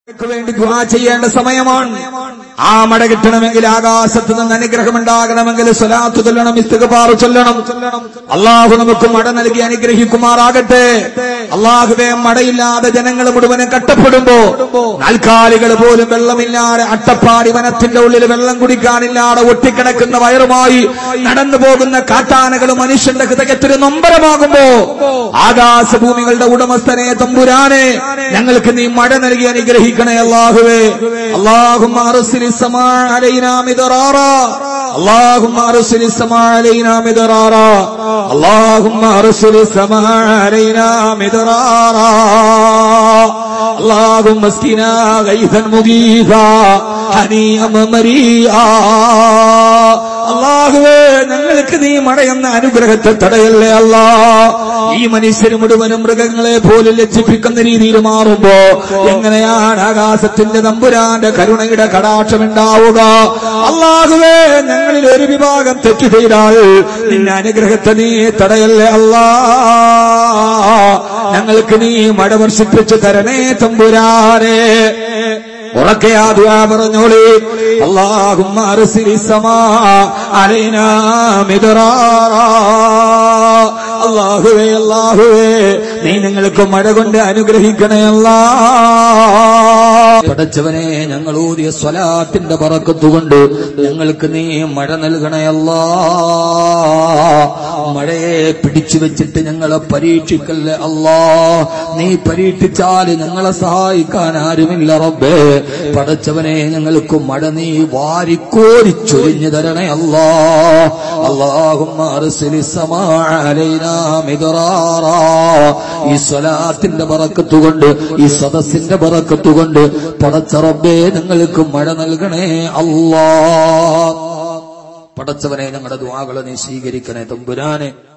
ക്ക് വേണ്ടി ദുആ ചെയ്യേണ്ട സമയമാണ് ആ മഴ കിട്ടണമെങ്കിൽ ആകാശത്ത് നിന്ന് അനുഗ്രഹം ഉണ്ടാകണമെങ്കിൽ സ്വലാത്ത് ചൊല്ലണം ഇസ്തിഗ്ഫാർ ചൊല്ലണം അള്ളാഹു നമുക്ക് മഴ നൽകി അനുഗ്രഹിക്കുമാറാകട്ടെ അള്ളാഹുവെ മഴയില്ലാതെ ജനങ്ങൾ മുഴുവനും കട്ടപ്പെടുമ്പോ നാൽക്കാലികൾ പോലും വെള്ളമില്ലാതെ അട്ടപ്പാടി വനത്തിന്റെ ഉള്ളിൽ വെള്ളം കുടിക്കാനില്ലാതെ ഒട്ടിക്കിടക്കുന്ന വയറുമായി നടന്നു പോകുന്ന കാട്ടാനകൾ മനുഷ്യന്റെ ഹൃദയത്തിന് നൊമ്പരമാകുമ്പോ ആകാശഭൂമികളുടെ ഉടമസ്ഥനെ തമ്പുരാനെ ഞങ്ങൾക്ക് നീ മഴ നൽകി അനുഗ്രഹിക്കണേ അള്ളാഹുവേ اللهم ارسل السماء علينا مدرارا اللهم ارسل السماء علينا مدرارا اللهم ارسل السماء علينا مدرارا اللهم اسقنا غيثا مغيثا هنيئا مريئا അള്ളാഹുവേ ഞങ്ങൾക്ക് നീ മഴയെന്ന അനുഗ്രഹത്തെ തടയല്ലേ അല്ലാ ഈ മനുഷ്യര് മുഴുവനും മൃഗങ്ങളെ പോലും ലജ്ജിപ്പിക്കുന്ന രീതിയിൽ മാറുമ്പോ എങ്ങനെയാണ് ആകാശത്തിന്റെ തമ്പുരാന്റെ കരുണയുടെ കടാക്ഷം ഉണ്ടാവുക അള്ളാഹുവേ ഞങ്ങളിൽ ഒരു വിഭാഗം തെറ്റ് ചെയ്താൽ നിന്റെ അനുഗ്രഹത്തെ നീ തടയല്ലേ അല്ലാ ഞങ്ങൾക്ക് നീ മഴ വർഷിപ്പിച്ചു തരണേ തമ്പുരാനെ ഉറക്കെ ആ ദുആ പറഞ്ഞോളി അല്ലാഹുമ്മ അർസിലി സമാ അലൈനാ മിദ്റാറാ അല്ലാഹുവേ അല്ലാഹുവേ നീ ഞങ്ങൾക്ക് മഴ കൊണ്ട് അനുഗ്രഹിക്കണേ അല്ലാ പടച്ചവനെ ഞങ്ങൾ ഊതിയ സ്വലാത്തിന്റെ പറക്കത്തുകൊണ്ട് ഞങ്ങൾക്ക് നീ മഴ നൽകണയല്ലാ മഴയെ പിടിച്ചു വെച്ചിട്ട് ഞങ്ങളെ പരീക്ഷിക്കല്ലേ അല്ലാ നീ പരീക്ഷിച്ചാൽ ഞങ്ങളെ സഹായിക്കാൻ ആരുമില്ല റബ്ബേ പടച്ചവനെ ഞങ്ങൾക്ക് മഴ നീ വാരിക്കോരി ചൊരിഞ്ഞു തരണേ അല്ലാ അല്ലാഹുമ്മ അർസിലി സമാ അലൈനാ മിദ്റാറാ ഈ സ്വലാത്തിന്റെ ബറക്കത്തുകൊണ്ട് ഈ സദസ്സിന്റെ ബറക്കത്തുകൊണ്ട് പടച്ച റബ്ബേ ഞങ്ങൾക്ക് മഴ നൽകണേ അല്ലാ പടച്ചവനെ ഞങ്ങളുടെ ദ്വാകളെ നീ സ്വീകരിക്കണേ തമ്പുരാനെ